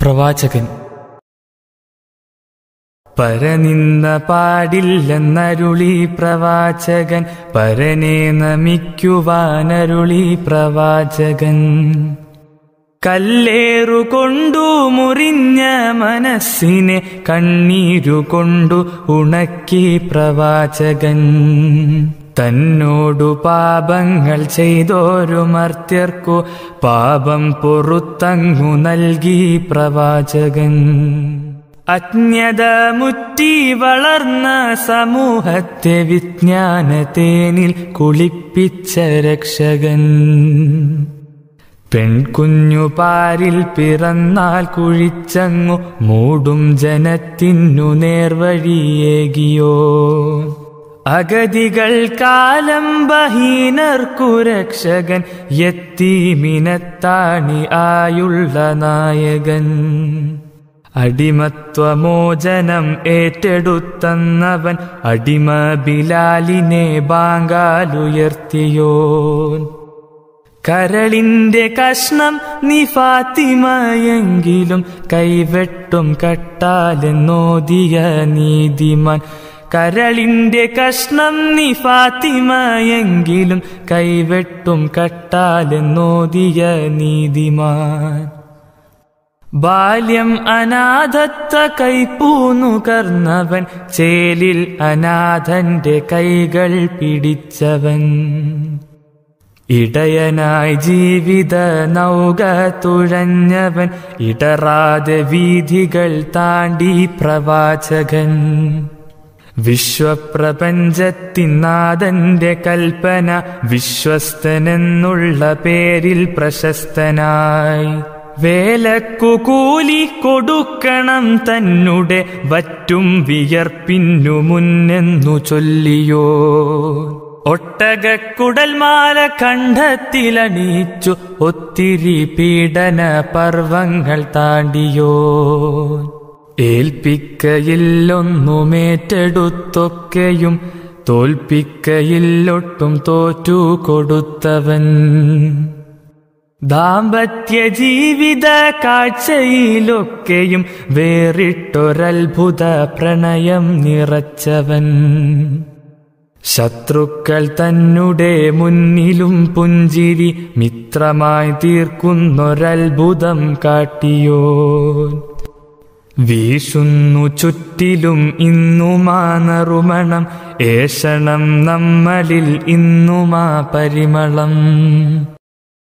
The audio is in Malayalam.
പ്രവാചകൻ പരനിന്ന പാടില്ലെന്നരുളി പ്രവാചകൻ പരനെ നമിക്കുവാനരുളി പ്രവാചകൻ കല്ലേറുകൊണ്ടു മുറിഞ്ഞ മനസ്സിനെ കണ്ണീരുകൊണ്ടു ഉണക്കി പ്രവാചകൻ തന്നോടു പാപങ്ങൾ ചെയ്തോരു മർത്യർക്കു പാപം പൊറുത്തങ്ങു നൽകി പ്രവാചകൻ അജ്ഞത മുറ്റി വളർന്ന സമൂഹത്തെ വിജ്ഞാനത്തേനിൽ കുളിപ്പിച്ച രക്ഷകൻ പെൺകുഞ്ഞു പാരിൽ പിറന്നാൽ കുഴിച്ചങ്ങു മൂടും ജനത്തിനു നേർവഴിയേകിയോ അഗതികൾ കാലം ബഹീനർക്കു രക്ഷകൻ എത്തീമിനത്താണി ആയുള്ള നായകൻ അടിമത്വമോചനം ഏറ്റെടുത്തന്നവൻ അടിമ ബിലാലിനെ ബാങ്കാലുയർത്തിയോൻ കരളിന്റെ കഷ്ണം നീ ഫാത്തിമയെങ്കിലും കൈവെട്ടും കട്ടാലെന്നോദിയ നീതിമാൻ കരളിന്റെ കഷ്ണം നീ ഫാത്തിമയെങ്കിലും കൈവെട്ടും കട്ടാലെന്നോദിയ നീതിമാൻ ബാല്യം അനാഥത്വ കൈപ്പൂന്നു കർന്നവൻ ചേലിൽ അനാഥന്റെ കൈകൾ പിടിച്ചവൻ ഇടയനായി ജീവിത നൗക തുഴഞ്ഞവൻ ഇടറാതെ വീഥികൾ താണ്ടി പ്രവാചകൻ വിശ്വപ്രപഞ്ചത്തിനാഥന്റെ കൽപ്പന വിശ്വസ്തനെന്നുള്ള പേരിൽ പ്രശസ്തനായി വേലക്കു കൂലി കൊടുക്കണം തന്നെ വറ്റും വിയർപ്പിന്നു മുന്നെന്നു ചൊല്ലിയോ ഒട്ടകക്കുടൽമാല കണ്ഠത്തിലണിച്ചു ഒത്തിരി പീഡന പർവങ്ങൾ താണ്ടിയോ ഏൽപ്പിക്കയില്ലൊന്നുമേറ്റെടുത്തൊക്കെയും തോൽപ്പിക്കയില്ലൊട്ടും തോറ്റു കൊടുത്തവൻ ദാമ്പത്യ ജീവിത കാഴ്ചയിലൊക്കെയും വേറിട്ടൊരത്ഭുത പ്രണയം നിറച്ചവൻ ശത്രുക്കൾ തന്നെ മുന്നിലും പുഞ്ചിരി മിത്രമായി തീർക്കുന്നൊരത്ഭുതം കാട്ടിയോ വീശുന്നു ചുറ്റിലും ഇന്നുമാ നറുമണം ഏഷണം നമ്മളിൽ ഇന്നുമാ പരിമളം